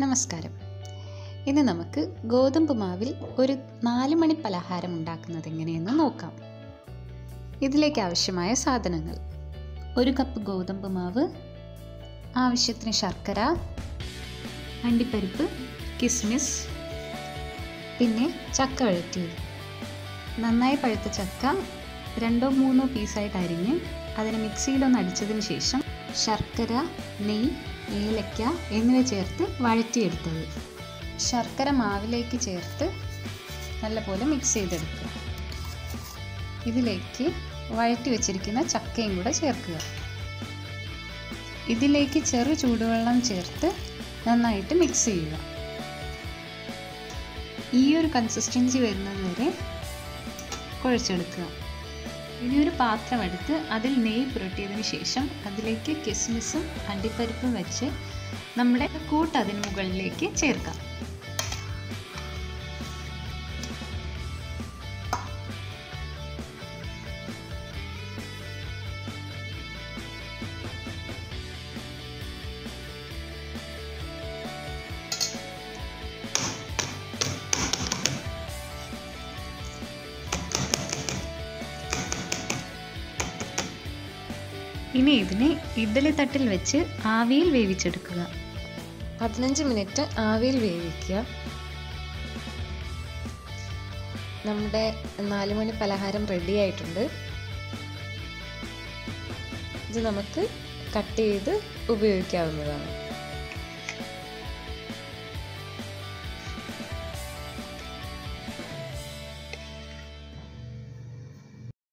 നമസ്കാരം ഇന്ന് നമുക്ക് ഗോതമ്പ് മാവിൽ ഒരു നാല് മണി പലഹാരം ഉണ്ടാക്കുന്നത് എങ്ങനെയെന്ന് നോക്കാം ഇതിലേക്ക് ആവശ്യമായ സാധനങ്ങൾ ഒരു കപ്പ് ഗോതമ്പ് മാവ് ആവശ്യത്തിന് ശർക്കര അണ്ടിപ്പരിപ്പ് കിസ്മിസ് പിന്നെ ചക്ക വഴറ്റിയത് നന്നായി പഴുത്ത ചക്ക രണ്ടോ മൂന്നോ പീസായിട്ട് അരിഞ്ഞ് അതിനെ മിക്സിയിലൊന്ന് അടിച്ചതിന് ശേഷം ശർക്കര നെയ്യ് ഏലക്ക എന്നിവ ചേർത്ത് വഴറ്റിയെടുത്തത് ശർക്കര മാവിലേക്ക് ചേർത്ത് നല്ലപോലെ മിക്സ് ചെയ്തെടുക്കുക ഇതിലേക്ക് വഴറ്റി വെച്ചിരിക്കുന്ന ചക്കയും കൂടെ ചേർക്കുക ഇതിലേക്ക് ചെറു ചൂടുവെള്ളം ചേർത്ത് നന്നായിട്ട് മിക്സ് ചെയ്യുക ഈ ഒരു കൺസിസ്റ്റൻസി വരുന്നത് വരെ കുഴച്ചെടുക്കുക ഇനി ഒരു പാത്രം എടുത്ത് അതിൽ നെയ്യ് പുരട്ടിയതിന് ശേഷം അതിലേക്ക് കിസ്മിസും അണ്ടിപ്പരിപ്പും വെച്ച് നമ്മുടെ കൂട്ട് അതിന് മുകളിലേക്ക് ചേർക്കാം ഇനി ഇതിനെ ഇഡ്ഡലി തട്ടിൽ വെച്ച് ആവിയിൽ വേവിച്ചെടുക്കുക പതിനഞ്ച് മിനിറ്റ് ആവിയിൽ വേവിക്കുക നമ്മുടെ നാല് മണി പലഹാരം റെഡി ആയിട്ടുണ്ട് ഇത് നമുക്ക് കട്ട് ചെയ്ത് ഉപയോഗിക്കാവുന്നതാണ്